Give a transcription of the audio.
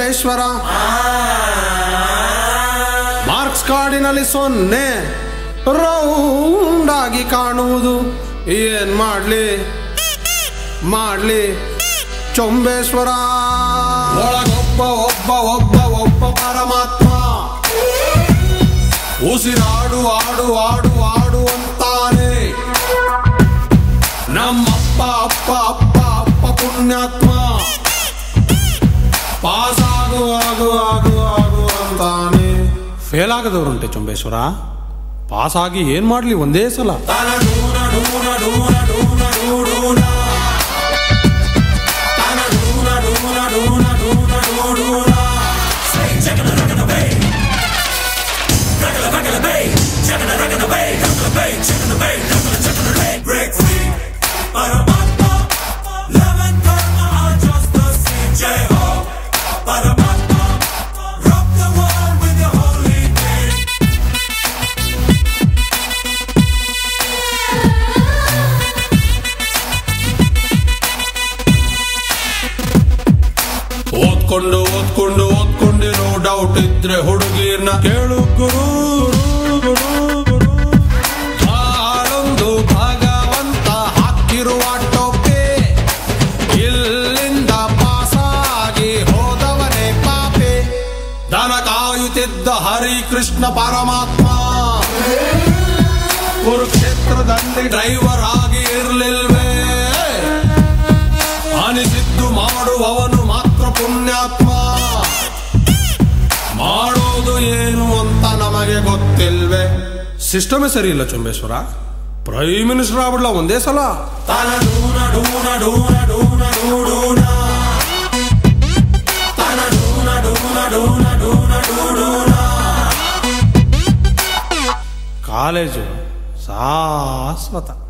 ಚೊಂಬೇಶ್ವರ marks ಕಾರ್ಡಿನಲ್ಲಿ ಸೊನ್ನೆ round ಆಗಿ ಕಾಣುವುದು ಏನ್ ಮಾಡ್ಲಿ ಮಾಡ್ಲಿ ಚೊಂಬೇಶ್ವರ ಒಳಗೊಬ್ಬ ಒಬ್ಬ ಒಬ್ಬ ಒಬ್ಬ ಪರಮಾತ್ಮ ಉಸಿರಾಡು ಆಡು ಆಡು ಆಡು ಅಂತಾನೆ ನಮ್ಮಪ್ಪ ಅಪ್ಪ ಅಪ್ಪ ಅಪ್ಪ ಪುಣ್ಯಾತ್ಮ ಪಾಸ್ ಆಗು ಆಗು ಆಗು ಆಗು ಅಂತಾನೆ ಫೇಲ್ ಆಗದವ್ರುಂಟೆ ಚೊಂಬೇಶ್ವರ ಪಾಸ್ ಆಗಿ ಏನ್ ಮಾಡ್ಲಿ ಒಂದೇ ಸಲ Break free, Paramatma, love and karma are just the same. Jai Ho, Paramatma, rock the world with your holy name. ಓದ್ಕೊಂಡು ಓದ್ಕೊಂಡು ಓದ್ಕೊಂಡಿರೋ ಡೌಟ್ ಇದ್ರೆ ಹುಡುಗಿರ್ನ ಕೇಳು ಗುರು ಗುರು, ಗುರು. ಬಾಳೊಂದು ಭಗವಂತ ಹಾಕಿರುವ ಟೋಪೆ ಇಲ್ಲಿಂದ ಪಾಸಾಗಿ ಹೋದವನೇ ಪಾಪೆ ದನ ಕಾಯುತ್ತಿದ್ದ ಹರಿ ಕೃಷ್ಣ ಪರಮಾತ್ಮ ಕುರುಕ್ಷೇತ್ರದಲ್ಲಿ ಡ್ರೈವರ್ ಆಗಿ ಇರ್ಲಿಲ್ವೇ ಅನಿಸಿದ್ದು ಮಾಡುವವನು ಮಾತ್ರ ಪುಣ್ಯಾತ್ಮ ಮಾಡೋದು ಏನು ಅಂತ ನಮಗೆ ಗೊತ್ತಿಲ್ವೇ ಸಿಸ್ಟಮೇ ಸರಿ ಇಲ್ಲ ಚುಂಬೇಶ್ವರ ಪ್ರೈಮ್ ಮಿನಿಸ್ಟರ್ ಆಗ್ಬಿಡ್ಲ ಒಂದೇ ಸಲ Tana duna duna duna duna duna. Tana duna duna duna duna duna. College ಶಾಶ್ವತ